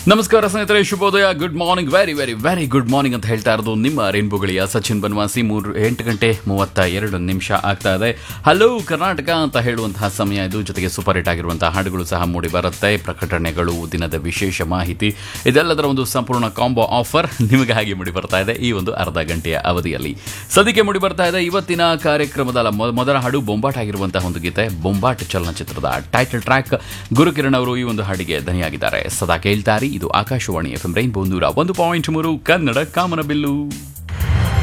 ನಮಸ್ಕಾರ ಸ್ನೇಹಿತರೆ ಶುಭೋದಯ good morning very very very good morning ಅಂತ ಹೇಳ್ತಾ ಇರೋದು ನಿಮ್ಮ ರೇನ್ಬೋಗಳಿಯ ಸಚಿನ್ ಬನ್ವಾಸಿ ಮೂರು ಎಂಟು ಗಂಟೆ ಮೂವತ್ತ ಎರಡು ನಿಮಿಷ ಆಗ್ತಾ ಇದೆ ಹಲೋ ಕರ್ನಾಟಕ ಅಂತ ಹೇಳುವಂತಹ ಸಮಯ ಇದು ಜೊತೆಗೆ ಸೂಪರ್ ಹಿಟ್ ಆಗಿರುವಂತಹ ಹಾಡುಗಳು ಸಹ ಮೂಡಿ ಬರುತ್ತೆ ಪ್ರಕಟಣೆಗಳು ದಿನದ ವಿಶೇಷ ಮಾಹಿತಿ ಇದೆಲ್ಲದರ ಒಂದು ಸಂಪೂರ್ಣ ಕಾಂಬೋ ಆಫರ್ ನಿಮಗಾಗಿ ಮೂಡಿ ಬರ್ತಾ ಇದೆ ಈ ಒಂದು ಅರ್ಧ ಗಂಟೆಯ ಅವಧಿಯಲ್ಲಿ ಸದ್ಯಕ್ಕೆ ಮೂಡಿ ಬರ್ತಾ ಇದೆ ಇವತ್ತಿನ ಕಾರ್ಯಕ್ರಮದ ಅಲ್ಲ, ಮೊ- ಮೊದಲ ಹಾಡು ಬೊಂಬಾಟ್ ಆಗಿರುವಂತಹ ಒಂದು ಗೀತೆ ಬೊಂಬಾಟ್ ಚಲನಚಿತ್ರದ ಟೈಟಲ್ ಟ್ರ್ಯಾಕ್ ಗುರುಕಿರಣ್ ಅವರು ಈ ಒಂದು ಹಾಡಿಗೆ ಧನಿಯಾಗಿದ್ದಾರೆ ಸದಾ ಕೇಳ್ತಾರಿ ಇದು ಆಕಾಶವಾಣಿ ಎಫ್ ಎಂ ರೈನ್ಬೋ ನೂರ ಒಂದು ಪಾಯಿಂಟ್ ಮೂರು ಕನ್ನಡ ಕಾಮನಬಿಲ್ಲು